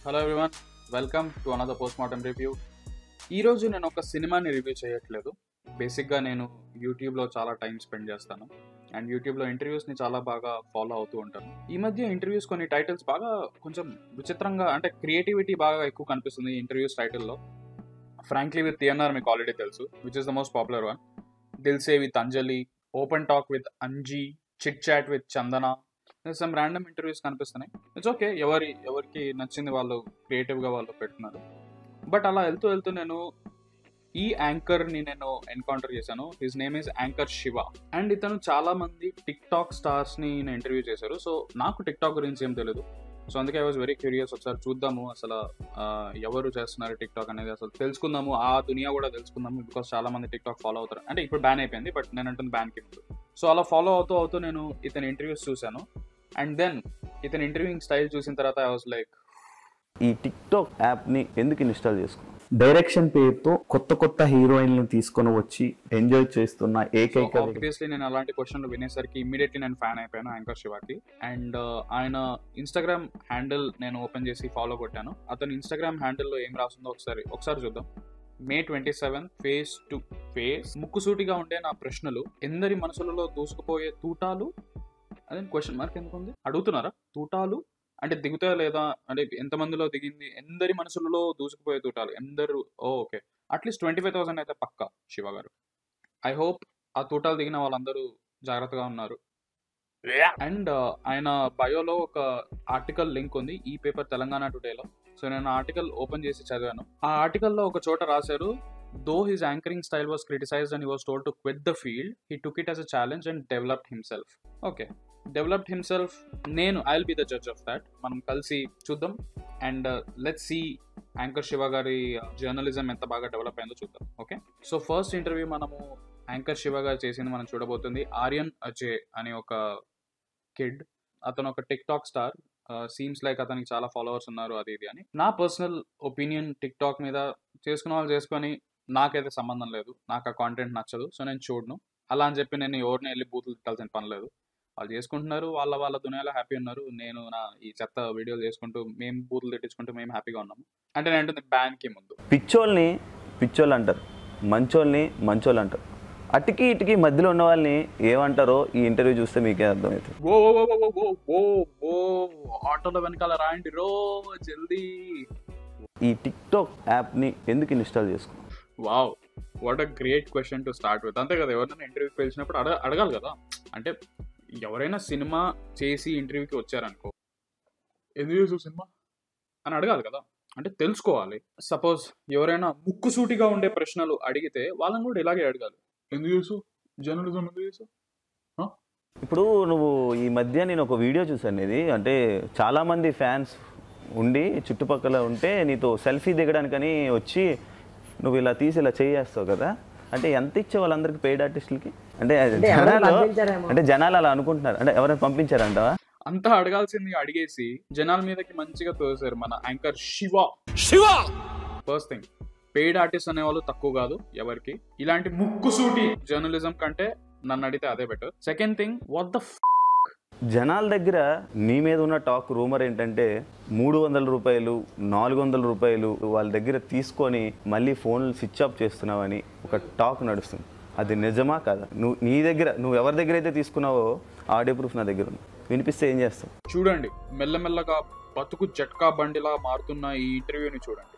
Hello everyone welcome to another post mortem review ఈరోజు నేను ఒక సినిమాని రివ్యూ చేయట్లేదు బేసిక్గా నేను యూట్యూబ్లో చాలా టైం స్పెండ్ చేస్తాను అండ్ యూట్యూబ్లో ఇంటర్వ్యూస్ని చాలా బాగా ఫాలో అవుతూ ఉంటాను ఈ మధ్య ఇంటర్వ్యూస్ కొన్ని టైటిల్స్ బాగా కొంచెం విచిత్రంగా అంటే క్రియేటివిటీ బాగా ఎక్కువ కనిపిస్తుంది ఇంటర్వ్యూస్ టైటిల్లో ఫ్రాంక్లీ విత్ టిఎన్ఆర్ మీకు ఆల్రెడీ తెలుసు which is the most popular one Dil Se with Anjali open talk with Anji chit chat with Chandana some random interviews కనిపిస్తున్నాయి ఇట్స్ ఓకే ఎవరి ఎవరికి నచ్చింది వాళ్ళు క్రియేటివ్గా వాళ్ళు పెడుతున్నారు బట్ అలా వెళ్తూ వెళ్తూ నేను ఈ యాంకర్ని నేను ఎన్కౌంటర్ చేశాను his name is anchor Shiva and ఇతను చాలా మంది టిక్ టాక్ స్టార్స్ని నేను ఇంటర్వ్యూ చేశారు సో నాకు టిక్ టాక్ గురించి ఏం తెలియదు సో అందుకే ఐ వాజ్ వెరీ క్యూరియస్ ఒకసారి చూద్దాము అసలు ఆ, ఎవరు చేస్తున్నారు టిక్ టాక్ అనేది అసలు తెలుసుకుందాము ఆ దునియా కూడా తెలుసుకుందాము బికాస్ చాలా మంది టిక్ టాక్ ఫాలో అవుతారు అంటే ఇప్పుడు బ్యాన్ అయిపోయింది బట్ నేను అంటుంది బ్యాన్ కి ముందు సో అలా ఫాలో అవుతూ అవుతూ నేను ఇతని ఇంటర్వ్యూస్ చూశాను అండ్ దెన్ ఇతని ఇంటర్వ్యూయింగ్ స్టైల్ చూసిన తర్వాత ఐ వాజ్ లైక్ ఈ టిక్ టాక్ యాప్ని ఎందుకు ఇన్స్టాల్ చేసుకున్నాం డైరెక్షన్ పేరుతో కొత్త కొత్త హీరోయిన్లను తీసుకొని వచ్చి ఎంజాయ్ చేస్తున్న ఏకైక వ్యక్తి. ఆబ్వియస్లీ నేను అలాంటి క్వశ్చన్లు వినేసరికి ఇమీడియట్లీ నేను ఫ్యాన్ అయిపోయాను యాంకర్ శివాకి అండ్ ఆయన ఇన్స్టాగ్రామ్ హ్యాండిల్ నేను ఓపెన్ చేసి ఫాలో కొట్టాను అతని ఇన్స్టాగ్రామ్ హ్యాండిల్లో ఏం రాస్తుందో ఒకసారి ఒకసారి చూద్దాం May twenty seven face to face ముక్కుసూటిగా ఉండే నా ప్రశ్నలు ఎందరి మనసులలో దూసుకుపోయే తూటాలు అదే క్వశ్చన్ మార్క్ ఎందుకు ఉంది అడుగుతున్నారా తూటాలు అంటే దిగుతాయా లేదా అంటే ఎంతమందిలో దిగింది ఎందరి మనసులలో దూసుకుపోయే తూటాలు ఎందరు ఓ okay at least twenty five thousand అయితే పక్కా శివ గారు ఐ హోప్ ఆ తూటాలు దిగిన వాళ్ళందరూ జాగ్రత్తగా ఉన్నారు అండ్ ఆయన బయోలో ఒక ఆర్టికల్ లింక్ ఉంది ఈ పేపర్ తెలంగాణ టుడేలో సో నేను ఆర్టికల్ ఓపెన్ చేసి చదివాను ఆ ఆర్టికల్లో ఒక చోట రాశారు though his anchoring style was criticized and he was told to quit the field he took it as a challenge and developed himself okay developed himself నేను I will be the judge of that మనం కలిసి చూద్దాం and let see anchor Shiva గారి journalism ఎంత బాగా develop అయిందో చూద్దాం okay so first interview మనము యాంకర్ శివ గారు చేసింది మనం చూడబోతుంది ఆర్యన్ అజయ్ అనే ఒక కిడ్ అతను ఒక tik tok star seems like అతనికి చాలా ఫాలోవర్స్ ఉన్నారు అది ఇది అని నా పర్సనల్ ఒపీనియన్ టిక్ టాక్ మీద చేసుకున్న వాళ్ళు చేసుకొని నాకైతే సంబంధం లేదు నాకు ఆ కాంటెంట్ నచ్చదు సో నేను చూడను అలా అని చెప్పి నేను ఎవరిని వెళ్ళి బూతులు తిట్టాల్సిన పని లేదు వాళ్ళు చేసుకుంటున్నారు వాళ్ళ వాళ్ళ దునియాలో హ్యాపీ ఉన్నారు నేను నా ఈ చెత్త వీడియోలు చేసుకుంటూ మేము బూతులు తిట్టించుకుంటూ మేము హ్యాపీగా ఉన్నాము అంటే నేను అంటుంది బ్యాన్కి ముందు పిచ్చోల్ని పిచ్చోళ్ళు అంటారు మంచోల్ని మంచోళ్ళు అంటారు అటుకి ఇటుకి మధ్యలో ఉన్న వాళ్ళని ఏమంటారో ఈ ఇంటర్వ్యూ చూస్తే మీకే అర్థమవుతుంది ఓ ఓ ఓ ఓ ఓ ఓ ఓ ఆటోలో వెనకాల రాయండి రో జల్దీ ఈ టిక్ టాక్ యాప్ని ఎందుకు ఇన్స్టాల్ చేసుకున్నాం wow what a great question to start with అంతే కదా ఎవరైనా ఇంటర్వ్యూకి పిలిచినప్పుడు అడగ అడగాలి కదా అంటే ఎవరైనా సినిమా చేసి ఇంటర్వ్యూకి వచ్చారనుకో ఎందుకు చేసావు సినిమా అని అడగాలి కదా అంటే తెలుసుకోవాలి సపోజ్ ఎవరైనా ముక్కుసూటిగా ఉండే ప్రశ్నలు అడిగితే వాళ్ళని కూడా ఇలాగే అడగాలి ఎందుకు చేసావు జర్నలిజం ఎందుకు చేసావు ఇప్పుడు నువ్వు ఈ మధ్య నేను ఒక వీడియో చూసాను ఇది అంటే చాలామంది ఫ్యాన్స్ ఉండి చుట్టుపక్కల ఉంటే నీతో సెల్ఫీ దిగడానికని వచ్చి నువ్వు ఇలా తీసి ఇలా చేయేస్తావు కదా అంటే ఎంత ఇచ్చే వాళ్ళందరికీ పెయిడ్ ఆర్టిస్టులకి అంటే జనాలు అంటే జనాలు అలా అనుకుంటున్నారు అంటే ఎవరైనా పంపించారంటవా అంతా అడగాల్సింది అడిగేసి జనాల మీదకి మంచిగా తోసారు మన anchor Shiva first thing paid artist అనే వాళ్ళు తక్కువ కాదు ఎవరికి ఇలాంటి ముక్కుసూటి జర్నలిజం కంటే నన్ను అడిగితే అదే better second thing what the జనాల దగ్గర నీ మీద ఉన్న టాక్ రూమర్ ఏంటంటే మూడు వందల రూపాయలు నాలుగు వందల రూపాయలు వాళ్ళ దగ్గర తీసుకొని మళ్ళీ ఫోన్లు స్విచ్ ఆఫ్ చేస్తున్నావని ఒక టాక్ నడుస్తుంది అది నిజమా కాదా నువ్వు నీ దగ్గర నువ్వు ఎవరి దగ్గర అయితే తీసుకున్నావో ఆడియో ప్రూఫ్ నా దగ్గర ఉంది వినిపిస్తే ఏం చేస్తావు చూడండి మెల్లమెల్లగా బతుకు జట్కా బండిలా మారుతున్న ఈ ఇంటర్వ్యూని చూడండి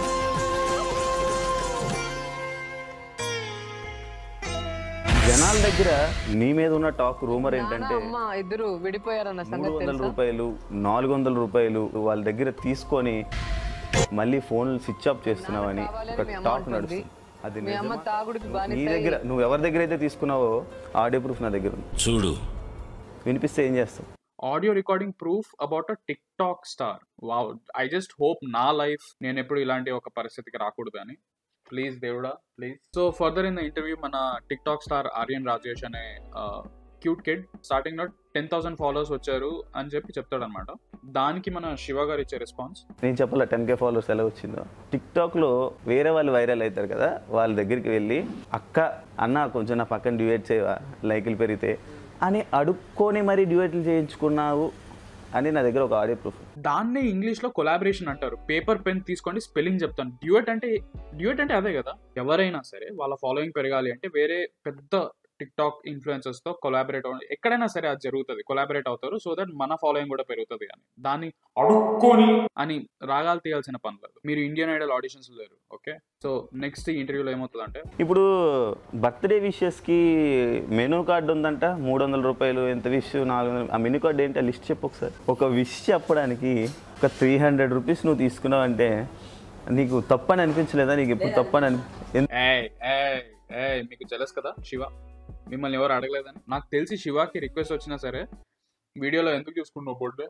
జనాల దగ్గర నీ మీద ఉన్న టాక్ రూమర్ ఏంటంటే అమ్మ ఇద్దరు విడిపోయారన్న మూడు సంగతి వందల తెలుసా రూపాయలు నాలుగు వందల రూపాయలు వాళ్ళ దగ్గర తీసుకొని మళ్ళీ ఫోన్లు స్విచ్ ఆఫ్ చేస్తున్నావని ఒక కావాలని మీ అమ్మ టాక్ అంటుంది. నడుస్తుంది అది మీ అమ్మ నిజమా? తాగుడికి బానిస నీ దగ్గర నువ్వు ఎవరి దగ్గర అయితే తీసుకున్నావో ఆడియో ప్రూఫ్ నా దగ్గర ఉంది చూడు వినిపిస్తే ఏం చేస్తావు audio recording proof about a tik tok star wow I just hope నా లైఫ్ నేను ఎప్పుడు ఇలాంటి ఒక పరిస్థితికి రాకూడదు అని ప్లీజ్ దేవుడా please so further in the interview మన tik tok star Aryan Rajesh అనే క్యూట్ కిడ్ స్టార్టింగ్ లో టెన్ థౌసండ్ ఫాలోవర్స్ వచ్చారు అని చెప్పి చెప్తాడనమాట దానికి మన శివ గారు ఇచ్చే రెస్పాన్స్ నేను చెప్పాల టెన్ కే ఫాలోవర్స్ ఎలా వచ్చిందో టిక్ టాక్లో వేరే వాళ్ళు వైరల్ అవుతారు కదా వాళ్ళ దగ్గరికి వెళ్ళి అక్క అన్న కొంచెం నా పక్కన డ్యూయేట్ చేయవా లైకులు పెరిగితే అని అడుక్కొని మరీ డ్యూయేట్లు చేయించుకున్నావు అని నా దగ్గర ఒక ఆడియో ప్రూఫ్ దాన్నే ఇంగ్లీష్ లో కొలాబరేషన్ అంటారు పేపర్ పెన్ తీసుకోండి స్పెల్లింగ్ చెప్తాను డ్యూయట్ అంటే డ్యూయట్ అంటే అదే కదా ఎవరైనా సరే వాళ్ళ ఫాలోయింగ్ పెరగాలి అంటే వేరే పెద్ద టిక్ టాక్ ఇన్ఫ్లుయెన్సర్స్ తో కొలాబరేట్ అవ్వడం ఎక్కడైనా సరే అది జరుగుతుంది కొలాబరేట్ అవుతారు సో దట్ మన ఫాలోయింగ్ కూడా పెరుగుతుంది అని దాన్ని అడుక్కొని అని రాగాలు తీయాల్సిన పని లేదు మీరు ఇండియన్ ఐడల్ ఆడిషన్స్ లేరు ఓకే సో నెక్స్ట్ ఇంటర్వ్యూలో ఏమవుతుంది అంటే ఇప్పుడు బర్త్డే విషెస్కి మెనూ కార్డు ఉందంట మూడు వందల రూపాయలు ఎంత విష్ నాలుగు వందలు ఆ మెనూ కార్డు ఏంటి లిస్ట్ చెప్పు ఒకసారి ఒక విష్ చెప్పడానికి ఒక త్రీ హండ్రెడ్ రూపీస్ నువ్వు తీసుకున్నావు అంటే నీకు తప్పని అనిపించలేదా నీకు ఎప్పుడు తప్పని అని ఎన్- ఏయ్ ఏయ్ ఏయ్ మీకు జలస్ కదా శివ మిమ్మల్ని ఎవరు అడగలేదని నాకు తెలిసి శివాకి రిక్వెస్ట్ వచ్చినా సరే వీడియోలో ఎందుకు చూసుకుంటావు బర్త్డే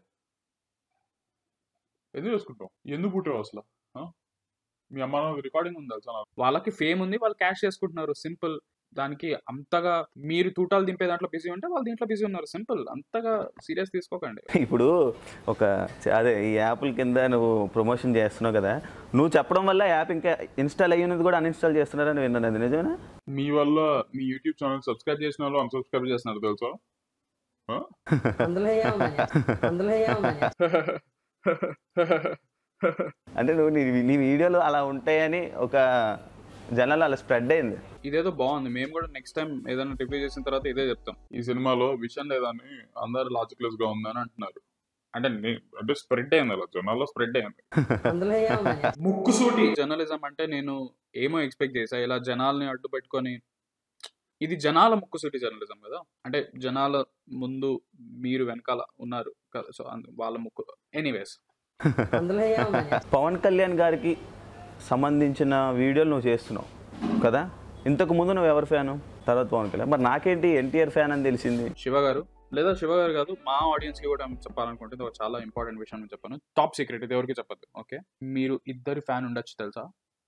ఎందుకు చూసుకుంటావు ఎందుకు పుట్టావు అసలు ఆ? మీ అమ్మ రికార్డింగ్ ఉంది తెలుసా నాకు? వాళ్ళకి ఫేమ్ ఉంది వాళ్ళు క్యాష్ చేసుకుంటున్నారు సింపుల్ దానికి అంతగా మీరు తూటాలు దింపే దాంట్లో బిజీ ఉంటే వాళ్ళు దీంట్లో బిజీ ఉన్నారు సింపుల్ అంతగా సీరియస్ తీసుకోకండి ఇప్పుడు ఒక చ- అదే ఈ యాప్ల కింద నువ్వు ప్రమోషన్ చేస్తున్నావు కదా నువ్వు చెప్పడం వల్ల యాప్ ఇంకా ఇన్స్టాల్ అయ్యినది కూడా అన్ఇన్స్టాల్ చేస్తున్నారని విన్నాను అది నిజమేనా మీ వల్ల మీ యూట్యూబ్ ఛానల్ సబ్స్క్రైబ్ చేసిన వాళ్ళు అన్సబ్స్క్రైబ్ చేస్తున్నారు తెలుసా అందులో ఏముందని అందులో ఏముందని అంటే నువ్వు నీ నీ వీడియోలు అలా ఉంటాయని ఒక జనాలు అలా స్ప్రెడ్ అయింది ఇదేదో బాగుంది మేము కూడా నెక్స్ట్ టైం ఏదైనా రివ్యూ చేసిన తర్వాత ఇదే చెప్తాం ఈ సినిమాలో విషయం లేదని అందరు లాజిక్లెస్ గా ఉందని అంటున్నారు అంటే నే- అంటే స్ప్రెడ్ అయింది అలా జనాల్లో స్ప్రెడ్ అయింది అందులో ఏముందని ముక్కుసూటి జర్నలిజం అంటే నేను ఏమో ఎక్స్పెక్ట్ చేశా ఇలా జనాల్ని అడ్డు పెట్టుకొని ఇది జనాల ముక్కుసూటి జర్నలిజం కదా అంటే జనాల ముందు మీరు వెనకాల ఉన్నారు కదా సో అందు- వాళ్ళ ముక్కు ఎనీవేస్ అందులో ఏముందని పవన్ కళ్యాణ్ గారికి సంబంధించిన వీడియోలు నువ్వు చేస్తున్నావు కదా ఇంతకు ముందు నువ్వు ఎవరి ఫ్యాను తర్వాత పవన్ కళ్యాణ్ మరి నాకేంటి ఎన్టీఆర్ ఫ్యాన్ అని తెలిసింది శివ గారు లేదా శివ గారు కాదు మా ఆడియన్స్ కి కూడా చెప్పాలనుకుంటే ఇది ఒక చాలా ఇంపార్టెంట్ విషయం నేను చెప్పాను టాప్ సీక్రెట్ ఇది ఎవరికి చెప్పద్దు ఓకే మీరు ఇద్దరు ఫ్యాన్ ఉండొచ్చు తెలుసా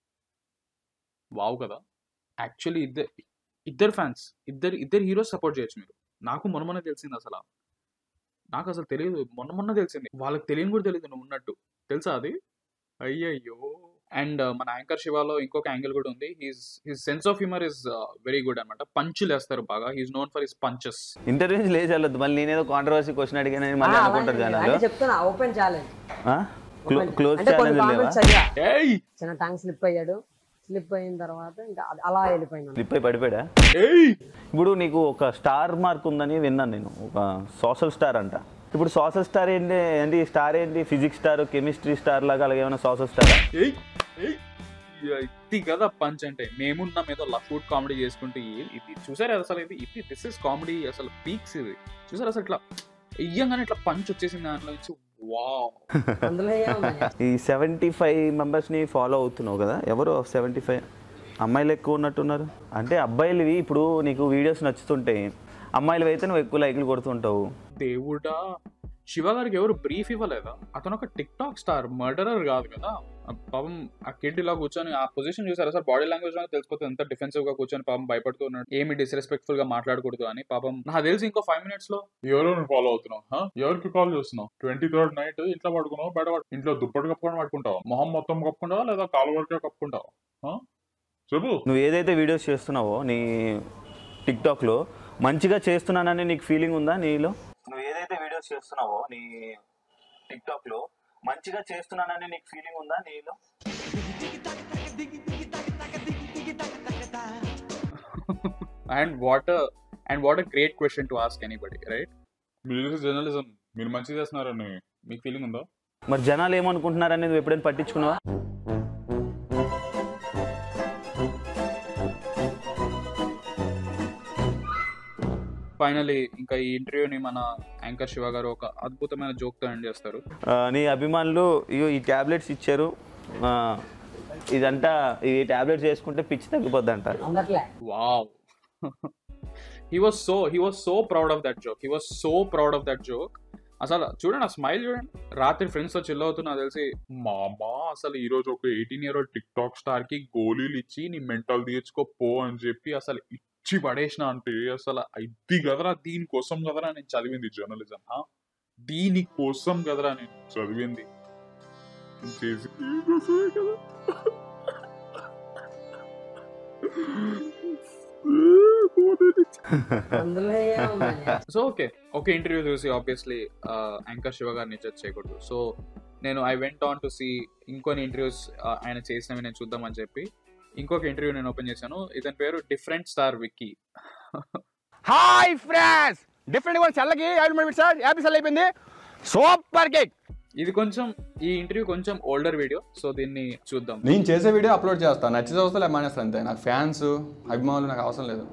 వావ్ కదా యాక్చువల్లీ ఇద్దరు ఇద్దరు ఫ్యాన్స్ ఇద్దరు ఇద్దరు హీరోస్ సపోర్ట్ చేయొచ్చు మీరు నాకు మొన్న మొన్న తెలిసింది అసలు నాకు అసలు తెలియదు మొన్న మొన్న తెలిసింది వాళ్ళకి తెలియని కూడా తెలియదు నువ్వు ఉన్నట్టు తెలుసా అది అయ్యయ్యో అండ్ మన యాంకర్ శివాలో ఇంకొక యాంగిల్ కూడా ఉంది he's his sense of humour is very good అనమాట పంచులు వేస్తారు బాగా he's known for his punches interview నుంచి లేచి వెళ్ళొద్దు మళ్ళీ నేనేదో కాంట్రవర్సీ క్వశ్చన్ అడిగానని మళ్ళీ అనుకుంటారు జనాలు అంటే చెప్తున్నా ఓపెన్ ఛాలెంజ్ క్లోజ్ అంటే కొన్ని ఛాలెంజ్ లేవా కామెంట్స్ చదివా ఏయ్ చిన్న టంగ్ స్లిప్ అయ్యాడు స్లిప్ అయిన తర్వాత ఇంకా అది అలా వెళ్ళిపోయినాను స్లిప్ అయి పడిపోయాడా ఏయ్ ఇప్పుడు నీకు ఒక స్టార్ మార్క్ ఉందని విన్నాను నేను ఒక సోషల్ స్టార్ అంట ఇప్పుడు సోషల్ స్టార్ ఏంటి ఏంటి స్టార్ ఏంటి ఫిజిక్స్ స్టార్ కెమిస్ట్రీ స్టార్ లాగా అలాగే ఏమైనా సోషల్ స్టార్ ఏయ్ ఏయ్ ఇది కదా పంచ్ అంటే మేమున్నాం ఏదో ఫుడ్ కామెడీ చేసుకుంటూ ఏ- ఇది చూసారా అసలు ఇది ఇది దిస్ ఇస్ కామెడీ అసలు పీక్స్ ఇది చూసారా అసలు ఇట్లా ఇయ్యంగానే ఇట్లా పంచ్ వచ్చేసింది దాంట్లో నుంచి వావ్ అందులో ఏముందని ఈ సెవెంటీ ఫైవ్ మెంబర్స్ని ఫాలో అవుతున్నావు కదా ఎవరు సెవెంటీ ఫైవ్ అమ్మాయిలు ఎక్కువ ఉన్నట్టున్నారు అంటే అబ్బాయిలవి ఇప్పుడు నీకు వీడియోస్ నచ్చుతుంటాయి అమ్మాయిలు అయితే నువ్వు ఎక్కువ లైక్లు కొడుతుంటావు దేవుడా శివ గారికి ఎవరు బ్రీఫ్ ఇవ్వలేదా అతను ఒక టిక్ టాక్ స్టార్ మర్డరర్ కాదు కదా ఆ పాపం ఆ కిడ్ ఇలా కూర్చొని ఆ పొజిషన్ చూసారా సార్ బాడీ లాంగ్వేజ్ లో తెలిసిపోతుంది ఎంత డిఫెన్సివ్ గా కూర్చొని పాపం భయపడుతూ ఉన్నాడు ఏమి డిస్రెస్పెక్ట్ఫుల్ గా మాట్లాడకూడదు అని పాపం నాకు తెలిసి ఇంకో ఫైవ్ మినిట్స్ లో ఎవరో ఫాలో అవుతున్నావు హా? ఎవరికి కాల్ చేస్తున్నావు ట్వంటీ థర్డ్ నైట్ ఇంట్లో పడుకున్నావు బయట పడు- ఇంట్లో దుప్పటి కప్పుకొని పడుకుంటావు మొహం మొత్తం కప్పుకుంటావా లేదా కాలు వరకే కప్పుకుంటావా హా? చెప్పు నువ్వు ఏదైతే వీడియోస్ చేస్తున్నావో నీ టిక్టాక్లో మంచిగా చేస్తున్నానని నీకు ఫీలింగ్ ఉందా నీలో నువ్వు ఏదైతే వీడియోస్ చేస్తున్నావో నీ టిక్టాక్లో మంచిగా చేస్తున్నానని నీకు ఫీలింగ్ ఉందా నీలో and what and what a great question to ask anybody right మీరు చేసే జర్నలిజం మీరు మంచి చేస్తున్నారని మీకు ఫీలింగ్ ఉందా మరి జనాలు ఏమనుకుంటున్నారని నువ్వు ఎప్పుడైనా పట్టించుకున్నావా ఫైనలీ ఇంకా ఈ ఇంటర్వ్యూని మన యాంకర్ శివ గారు ఒక అద్భుతమైన జోక్ తో ఎండ్ చేస్తారు ఆ, నీ అభిమానులు ఇగో ఈ టాబ్లెట్స్ ఇచ్చారు ఆ, ఇదంతా ఈ టాబ్లెట్స్ వేసుకుంటే పిచ్చి తగ్గిపోద్ది అంట అందట్లే wow he was so he was so proud of that joke he was so proud of that joke అసలు చూడండి ఆ స్మైల్ చూడండి రాత్రి ఫ్రెండ్స్ తో చిల్ అవుతున్నా తెలిసి మా అమ్మ అసలు ఈ రోజు ఒక eighteen year old tik tok star కి గోళీలు ఇచ్చి నీ మెంటల్ తీర్చుకో పో అని చెప్పి అసలు ఇచ్చి పడేసిన అంటే అసలు ఇది కదరా దీనికోసం కదరా నేను చదివింది జర్నలిజం హా? దీనికోసం కదరా నేను చదివింది చేసి దీనికోసమే కదా అందులో ఏముందండి సో ఓకే ఒక ఇంటర్వ్యూ చూసి ఆబ్వియస్లీ యాంకర్ శివ గారిని జడ్జ్ చేయకూడదు సో నేను I went on to see ఇంకొన్ని ఇంటర్వ్యూస్ ఆయన చేసినవి నేను చూద్దామని చెప్పి ఇంకొక ఇంటర్వ్యూ నేను ఓపెన్ చేశాను ఇతని పేరు different star Vicky hi friends different గా చల్లకి యాడ్ మినిట్స్ సార్ యాభై సార్లు అయిపోయింది సూపర్ కేక్ ఇది కొంచెం ఈ ఇంటర్వ్యూ కొంచెం ఓల్డర్ వీడియో సో దీన్ని చూద్దాం నేను చేసే వీడియో అప్లోడ్ చేస్తాను నచ్చి చూస్తా లేదా మానేస్తాను అంతే నాకు ఫ్యాన్స్ అభిమానులు నాకు అవసరం లేదు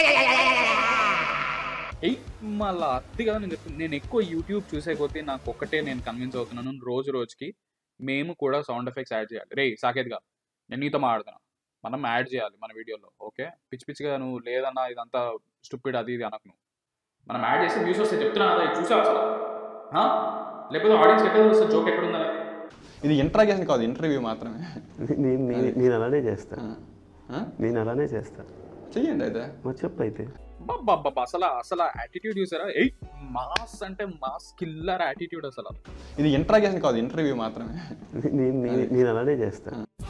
ఎయ్ మళ్ళా అత్తి కదా నేను చెప్తాను నేను ఎక్కువ యూట్యూబ్ చూసే కొద్దీ నాకు ఒక్కటే నేను కన్విన్స్ అవుతున్నాను రోజు రోజుకి మేము కూడా సౌండ్ ఎఫెక్ట్స్ యాడ్ చేయాలి రే సాకేత్గా నేను నీతో మాట్లాడుతున్నా మనం యాడ్ చేయాలి మన వీడియోలో ఓకే పిచ్చి పిచ్చిగా నువ్వు లేదన్నా ఇదంతా స్టూపిడ్ అది ఇది అనకు నువ్వు మనం యాడ్ చేసి వ్యూస్ వస్తే చెప్తున్నా కదా ఇది చూసావు అసలు ఆ? లేకపోతే ఆడియన్స్ ఎక్కడ వస్తుంది జోక్ ఎక్కడ ఉందని ఇది ఇంట్రాగేషన్ కాదు ఇంటర్వ్యూ మాత్రమే నేను నేను- నేను అలానే చేస్తా ఆ? నేను అలానే చేస్తా చెయ్యండి అయితే మరి చెప్పు అయితే బాబా అసలు అసలు యాటిట్యూడ్ చూసారా ఎయ్ మాస్ అంటే మాస్ కిల్లర్ యాటిట్యూడ్ అసలు ఇది ఇంట్రాగేషన్ కాదు ఇంటర్వ్యూ మాత్రమే నేను నేను- నేను అలానే చేస్తా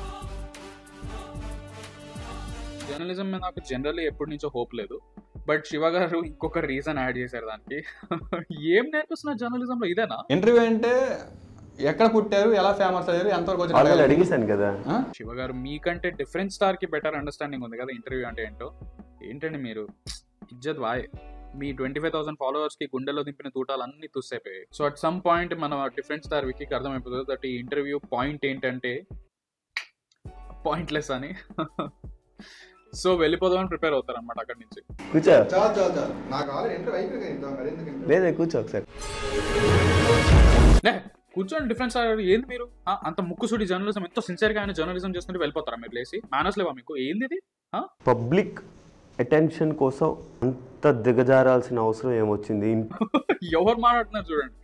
జర్నలిజం మీద నాకు జనరల్లీ ఎప్పటి నుంచో హోప్ లేదు బట్ శివ గారు ఇంకొక రీజన్ యాడ్ చేశారు దానికి ఏం నేర్పిస్తున్నారు జర్నలిజంలో ఇదేనా ఇంటర్వ్యూ అంటే ఎక్కడ పుట్టారు ఎలా ఫేమస్ అయ్యారు ఎంతవరకు వచ్చి ఆల్రెడీ అడగాలి? అడిగేశాను కదా ఆ? శివ గారు మీకంటే డిఫరెంట్ స్టార్ కి బెటర్ అండర్స్టాండింగ్ ఉంది కదా ఇంటర్వ్యూ అంటే ఏంటో ఏంటండి మీరు ఇజ్జత్ వాయ్ మీ ట్వంటీ ఫైవ్ థౌసండ్ ఫాలోవర్స్ కి గుండెలో దింపిన తూటాలు అన్ని తుస్సైపోయాయి సో అట్ సమ్ పాయింట్ మన డిఫరెంట్ స్టార్ వికీకి అర్థమైపోతుంది దట్ ఈ ఇంటర్వ్యూ పాయింట్ ఏంటంటే పాయింట్లెస్ అని సో వెళ్ళిపోదామని ప్రిపేర్ అవుతారు అనమాట అక్కడి నుంచి కూర్చో చాలు చాలు చాలు నాకు ఆల్రెడీ ఇంటర్వ్యూ అయిపోయింది లేదా కూర్చో ఒకసారి లే, కూర్చోండి డిఫరెన్స్ ఏంది మీరు ఆ, అంత ముక్కుసూడి జర్నలిజం ఎంతో సిన్సియర్గా ఆయన జర్నలిజం చేస్తుంటే వెళ్ళిపోతారా మీరు లేసి మేనర్స్ లేవా మీకు ఏంది ఇది ఆ? పబ్లిక్ అటెన్షన్ కోసం అంత దిగజారాల్సిన అవసరం ఏమొచ్చింది ఎవరు మాట్లాడుతున్నారు చూడండి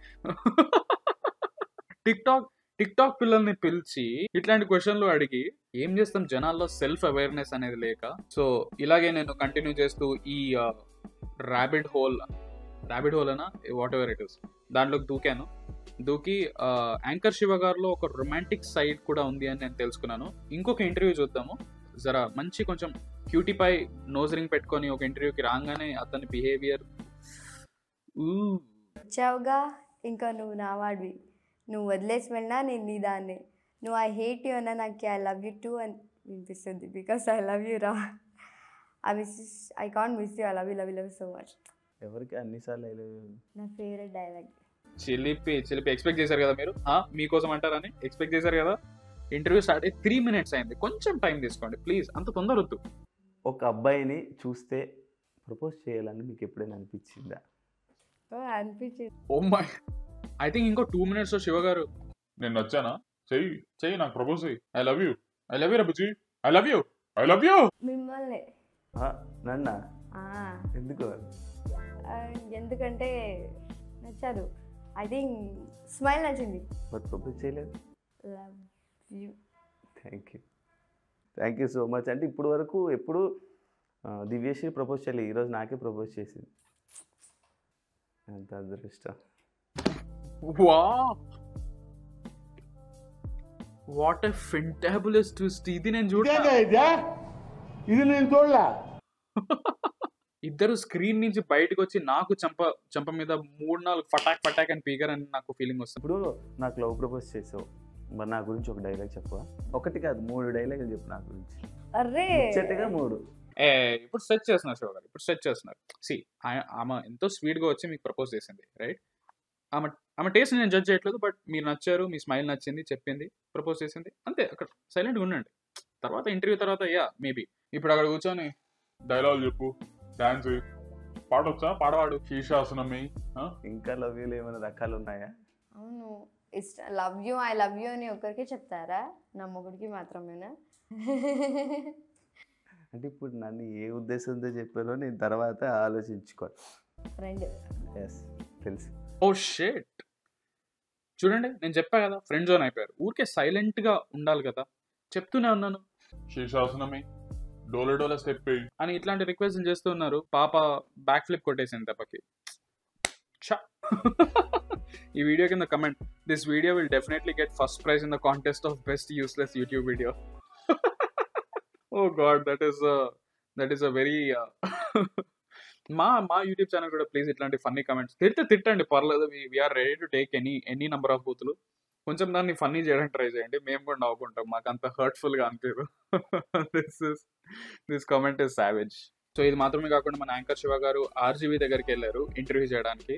టిక్ టాక్ టిక్ టాక్ పిల్లల్ని పిలిచి ఇట్లాంటి క్వశ్చన్లు అడిగి ఏం చేస్తాం జనాల్లో సెల్ఫ్ అవేర్నెస్ అనేది లేక సో ఇలాగే నేను కంటిన్యూ చేస్తూ ఈ ర్యాబిడ్ హోల్ ర్యాబిడ్ హోల్ అనా వాట్ ఎవర్ ఇట్ ఇస్ దాంట్లోకి దూకాను దూకి యాంకర్ శివ గారిలో ఒక రొమాంటిక్ సైడ్ కూడా ఉంది అని నేను తెలుసుకున్నాను ఇంకొక ఇంటర్వ్యూ చూద్దాము జరా మంచి కొంచెం క్యూటీ పై నోజ్ రింగ్ పెట్టుకొని ఒక ఇంటర్వ్యూకి రాగానే అతని బిహేవియర్ వచ్చావుగా ఇంకా నువ్వు నా వాడివి నువ్వు వదిలేసి వెళ్ళినా నేను నీ దాన్ని నువ్వు ఐ హేట్ యూ అన్నా నాకు ఐ లవ్ యూ టూ అని వినిపిస్తుంది బికాస్ ఐ లవ్ యూ రా I miss I can't miss you I love you love you love so much ఎవరికి అన్నిసార్లు అయినా నా ఫేవరెట్ డైలాగ్ చిలిపి చిలిపి ఎక్స్పెక్ట్ చేశారు కదా మీరు ఆ, మీకోసం అంటారని ఎక్స్పెక్ట్ చేశారు కదా ఇంటర్వ్యూ స్టార్ట్ అయ్యి త్రీ మినిట్స్ అయింది కొంచెం టైం తీసుకోండి ప్లీజ్ అంత తొందర వద్దు ఒక అబ్బాయిని చూస్తే ప్రపోజ్ చేయాలని మీకు ఎప్పుడైనా అనిపించిందా అనిపించింది ఓ మై ఐ థింక్ ఇంకో టూ మినిట్స్ శివ గారు నేను నచ్చానా చెయ్యి చెయ్యి నాకు ప్రపోజ్ చెయ్యి I love you I love you రబుజీ I love you I love you మిమ్మల్ని ఆ, నన్నా ఆ, ఎందుకు ఆ, ఎందుకంటే నచ్చారు ఐ థింక్ స్మైల్ నచ్చింది మరి ప్రపోజ్ చేయలేదు love you thank you thank you so much అంటే ఇప్పుడు వరకు ఎప్పుడు ఆ, దివ్యశ్రీ ప్రపోజ్ చేయలేదు ఈరోజు నాకే ప్రపోజ్ చేసింది అంత అదృష్టం వా వాట్ ఎ ఫెంటాబులస్ ట్విస్ట్ ఇది నేను చూడ ఇది నేను చూడలే ఇద్దరు స్క్రీన్ నుంచి బయటకు వచ్చి నాకు చంప చంప మీద మూడు నాలుగు ఫటాక్ ఫటాక్ అని పీకర్ అని నాకు ఫీలింగ్ వస్తుంది ఇప్పుడు నాకు లవ్ ప్రపోజ్ చేసావు మరి నా గురించి ఒక డైలాగ్ చెప్పవా ఒకటి కాదు మూడు డైలాగులు చెప్పు నా గురించి అర్రే ముచ్చటగా మూడు ఏ ఇప్పుడు సెట్ చేస్తున్నారు శివ గారు ఇప్పుడు సెట్ చేస్తున్నారు సి ఆమె ఎంతో స్వీట్గా వచ్చి మీకు ప్రపోజ్ చేసింది రైట్ ఆమె ఆమె టేస్ట్ నేను జడ్జ్ చేయట్లేదు బట్ మీరు నచ్చారు మీ స్మైల్ నచ్చింది చెప్పింది ప్రపోజ్ చేసింది అంతే అక్కడ సైలెంట్గా ఉండండి తర్వాత ఇంటర్వ్యూ తర్వాత యా మేబీ ఇప్పుడు అక్కడ కూర్చొని డైలాగ్ చెప్పు డాన్స్ పాడొచ్చా పాడవాడు శీర్షాసనమే ఇంకా లవ్ యూలు ఏమైనా రకాలు ఉన్నాయా అవును ఇష్ట love you I love you అని ఒకరికి చెప్తారా నా మొగుడికి మాత్రమేనా అంటే ఇప్పుడు నన్ను ఏ ఉద్దేశంతో చెప్పానో నేను తర్వాత ఆలోచించుకోవాలి ఫ్రెండ్ ఎస్ తెలుసు ఓ షేట్ చూడండి నేను చెప్పా కదా ఫ్రెండ్ జోన్ అయిపోయారు ఊరికే సైలెంట్ గా ఉండాలి కదా చెప్తూనే ఉన్నాను శీర్షాసనమే డోలే డోలే స్టెప్ వేయి అని ఇట్లాంటి రిక్వెస్ట్ చేస్తూ ఉన్నారు పాప బ్యాక్ ఫ్లిప్ కొట్టేసింది తప్పకి ఛ. ఈ వీడియో కింద comment this video will definitely get first prize in the contest of best useless YouTube video oh god that is that is a very మా మా యూట్యూబ్ ఛానల్ కూడా ప్లీజ్ ఇట్లాంటి ఫన్నీ కమెంట్స్ తిడితే తిట్టండి పర్లేదు we're ready to take any any number of బూతులు కొంచెం దాన్ని ఫన్నీ చేయడానికి ట్రై చేయండి మేము కూడా నవ్వుకుంటాం మాకు అంత హర్ట్ఫుల్ గా అనిపించదు this is this comment is savage so ఇది మాత్రమే కాకుండా మన యాంకర్ శివ గారు ఆర్జీబీ దగ్గరికి వెళ్ళారు ఇంటర్వ్యూ చేయడానికి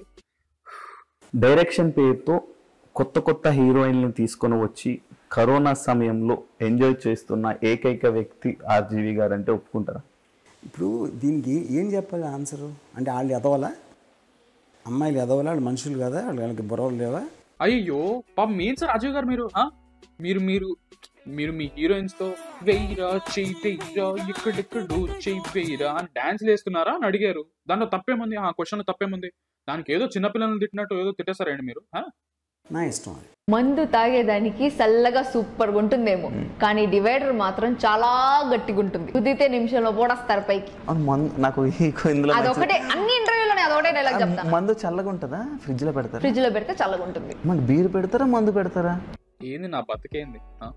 డైరెక్షన్ పేరుతో కొత్త కొత్త హీరోయిన్లను తీసుకొని వచ్చి కరోనా సమయంలో ఎంజాయ్ చేస్తున్న ఏకైక వ్యక్తి ఆర్జీవి గారు అంటే ఒప్పుకుంటారా ఇప్పుడు దీనికి ఏం చెప్పాలి ఆన్సరు అంటే వాళ్ళు ఎదవలా అమ్మాయిలు ఎదవలా వాళ్ళు మనుషులు కదా వాళ్ళకి బుర్రలు లేవా అయ్యో పాపం ఏం సార్ అజయ్ గారు మీరు ఆ? మీరు మీరు మీరు మీ హీరోయిన్స్ తో వెయ్యిరా చెయ్యి వెయ్యిరా ఎక్కడెక్కడు చెయ్యి వెయ్యిరా అని డాన్స్ వేస్తున్నారా అని అడిగారు దాంట్లో తప్పేముంది ఆ క్వశ్చన్ తప్పేముంది దానికి ఏదో చిన్నపిల్లల్ని తిట్టినట్టు ఏదో తిట్టేశారండి మీరు ఆ? నా ఇష్టం అది మందు తాగేదానికి చల్లగా సూపర్గా ఉంటుందేమో కానీ డివైడర్ మాత్రం చాలా గట్టిగా ఉంటుంది కుదిరితే నిమిషంలో పోడస్తారు పైకి అవును, మందు నాకు ఈ ఇందులో అదొకటే అన్ని ఇంటర్వ్యూలోనే అదొకటే డైలాగ్ నచ్చింది. చెప్తాను మందు చల్లగా ఉంటుందా ఫ్రిడ్జ్ లో పెడతారా ఫ్రిడ్జ్ లో పెడితే చల్లగా ఉంటుంది మాకు బీర్ పెడతారా మందు పెడతారా ఏంది నా బతికేంది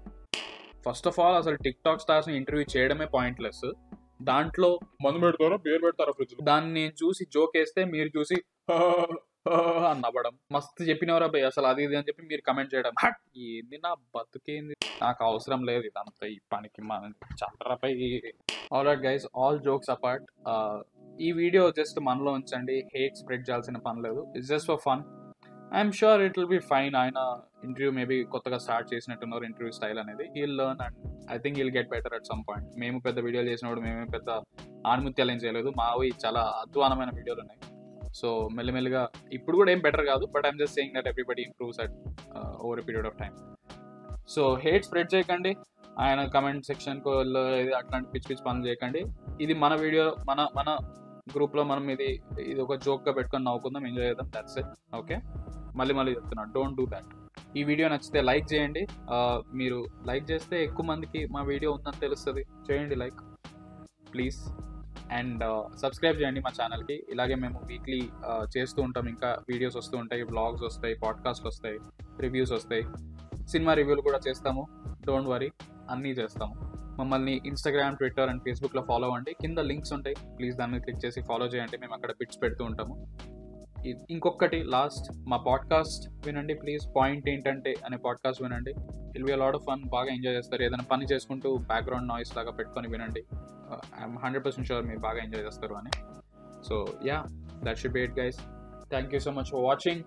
ఫస్ట్ ఆఫ్ ఆల్ అసలు టిక్ టాక్ స్టార్స్ ని ఇంటర్వ్యూ చేయడమే పాయింట్లెస్ దాంట్లో మందు పెడతారా బీర్ పెడతారా ఫ్రిడ్జ్ దాన్ని నేను చూసి జోక్ వేస్తే మీరు చూసి "హా, హా" అని నవ్వడం మస్తు చెప్పినవరా భయ్ అసలు అది ఇది అని చెప్పి మీరు కమెంట్ చేయడం హట్ ఏంది నా బతుకేంది నాకు అవసరం లేదు ఇదంతా ఈ పనికి మన చల్లరపై all right guys all jokes apart ఈ వీడియో జస్ట్ మనలో ఉంచండి హేట్ స్ప్రెడ్ చేయాల్సిన పని లేదు it's just for fun I'm sure it will be fine ఆయన ఇంటర్వ్యూ మేబీ కొత్తగా స్టార్ట్ చేసినట్టున్నారు ఇంటర్వ్యూ స్టైల్ అనేది he'll learn and I think he'll get better at some point మేము పెద్ద వీడియోలు చేసినప్పుడు మేమే పెద్ద ఆణిముత్యాలు ఏం చేయలేదు మావి చాలా అధ్వానమైన వీడియోలు ఉన్నాయి సో మెల్లిమెల్లిగా ఇప్పుడు కూడా ఏం బెటర్ కాదు but I'm just saying that everybody improves at over period of time so hate spread చేయకండి ఆయన కమెంట్ సెక్షన్కి అట్లాంటి పిచ్చి పిచ్చి పనులు చేయకండి ఇది మన వీడియో మన మన గ్రూప్లో మనం ఇది ఇది ఒక జోక్గా పెట్టుకొని నవ్వుకుందాం ఎంజాయ్ చేద్దాం దట్స్ ఇట్ ఓకే మళ్ళీ మళ్ళీ చెప్తున్నా డోంట్ డూ దాట్ ఈ వీడియో నచ్చితే లైక్ చేయండి ఆ, మీరు లైక్ చేస్తే ఎక్కువ మందికి మా వీడియో ఉందని తెలుస్తుంది చేయండి లైక్ ప్లీజ్ అండ్ సబ్స్క్రైబ్ చేయండి మా ఛానల్కి ఇలాగే మేము వీక్లీ చేస్తూ ఉంటాం ఇంకా వీడియోస్ వస్తూ ఉంటాయి వ్లాగ్స్ వస్తాయి పాడ్కాస్ట్లు వస్తాయి రివ్యూస్ వస్తాయి సినిమా రివ్యూలు కూడా చేస్తాము డోంట్ వరీ అన్నీ చేస్తాము మమ్మల్ని ఇన్స్టాగ్రామ్ ట్విట్టర్ అండ్ ఫేస్బుక్లో ఫాలో అవ్వండి కింద లింక్స్ ఉంటాయి ప్లీజ్ దాన్ని క్లిక్ చేసి ఫాలో చేయండి మేము అక్కడ బిట్స్ పెడుతూ ఉంటాము ఇ- ఇంకొకటి లాస్ట్ మా పాడ్కాస్ట్ వినండి ప్లీజ్ పాయింట్ ఏంటంటే అనే పాడ్కాస్ట్ వినండి it'll be lot of fun బాగా ఎంజాయ్ చేస్తారు ఏదైనా పని చేసుకుంటూ బ్యాక్గ్రౌండ్ నాయిస్ లాగా పెట్టుకొని వినండి ఐఎమ్ హండ్రెడ్ పర్సెంట్ షూర్ మీరు బాగా ఎంజాయ్ చేస్తారు అని so yeah that should be it guys thank you so much for watching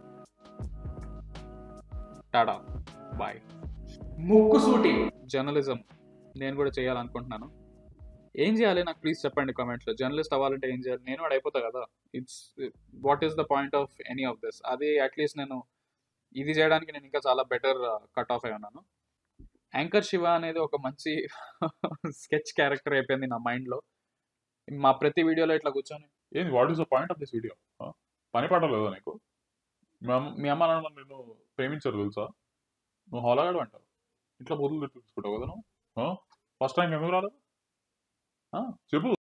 tata bye ముక్కుసూటి జర్నలిజం నేను కూడా చేయాలనుకుంటున్నాను ఏం చేయాలి నాకు ప్లీజ్ చెప్పండి కామెంట్స్లో జర్నలిస్ట్ అవ్వాలంటే ఏం చేయాలి నేను కూడా అయిపోతా కదా it's what is the point of any of this అది అట్లీస్ట్ నేను ఇది చేయడానికి నేను ఇంకా చాలా బెటర్ కట్ ఆఫ్ అయి ఉన్నాను యాంకర్ శివ అనేది ఒక మంచి స్కెచ్ క్యారెక్టర్ అయిపోయింది నా మైండ్లో మా ప్రతి వీడియోలో ఇట్లా కూర్చొని ఏంది what is the point of this video పని పాట లేదా నీకు మీ అమ్మ మీ అమ్మ నాన్న నేను ప్రేమించారు తెలుసా నువ్వు హోలాగాడు అంటావు ఇట్లా బదులు తీసుకుంటావు కదా నువ్వు ఫస్ట్ టైం ఎందుకు రాలేదు ఆ, చెప్పు